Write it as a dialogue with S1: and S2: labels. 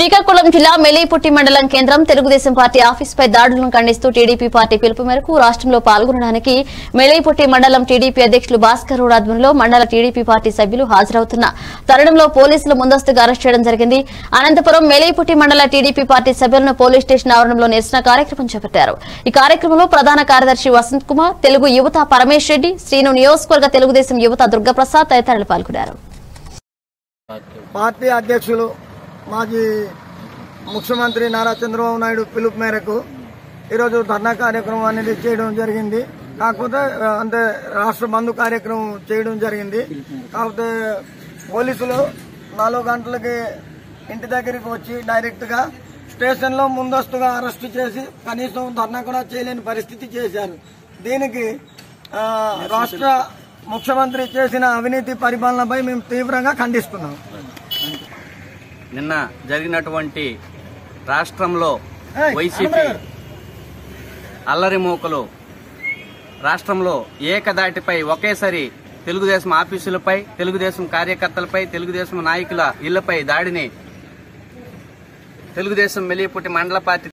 S1: శ్రీకాకుళం జిల్లా మెలిపుట్టి మండలం కేంద్రం తెలుగుదేశం పార్టీ ఆఫీస్ పై దాడులను ఖండిస్తూ టీడీపీ పార్టీ పిలుపు మేరకు రాష్ట్రంలో పాల్గొనడానికి మెలిపుట్టి మండలం టీడీపీ అధ్యక్షులు భాస్కర్ రావు ఆధ్వర్యంలో మండల టీడీపీ పార్టీ సభ్యులు హాజరవుతున్న తరుణంలో పోలీసులు ముందస్తుగా అరెస్ట్ చేయడం జరిగింది అనంతపురం మెలిపుట్టి మండల టీడీపీ పార్టీ సభ్యులను పోలీస్ స్టేషన్ ఆవరణంలో నిరసన కార్యక్రమం చేపట్టారు ఈ కార్యక్రమంలో ప్రధాన కార్యదర్శి వసంత్ కుమార్ తెలుగు యువత పరమేష్ రెడ్డి శ్రీను నియోజకవర్గ తెలుగుదేశం యువత దుర్గప్రసాద్ తదితరులు పాల్గొన్నారు
S2: పార్టీ అధ్యక్షులు మాజీ ముఖ్యమంత్రి నారా చంద్రబాబు నాయుడు పిలుపు మేరకు ఈరోజు ధర్నా కార్యక్రమం అనేది చేయడం జరిగింది కాకపోతే ఆ, అంటే రాష్ట్ర బంధు కార్యక్రమం చేయడం జరిగింది కాకపోతే పోలీసులు నాలుగు గంటలకి ఇంటి దగ్గరికి వచ్చి డైరెక్ట్ గా స్టేషన్ లో ముందస్తుగా అరెస్ట్ చేసి కనీసం ధర్నా కూడా చేయలేని పరిస్థితి చేశారు దీనికి ఆ, రాష్ట్ర ముఖ్యమంత్రి చేసిన అవినీతి పరిపాలనపై మేము తీవ్రంగా ఖండిస్తున్నాం
S3: నిన్న జరిగినటువంటి రాష్ట్రంలో వైసీపీ అల్లరి మూకలు రాష్ట్రంలో ఏకదాటిపై ఒకేసారి తెలుగుదేశం ఆఫీసులపై తెలుగుదేశం కార్యకర్తలపై తెలుగుదేశం నాయకుల ఇళ్లపై దాడిని తెలుగుదేశం మెలిపుట్టి మండల పార్టీ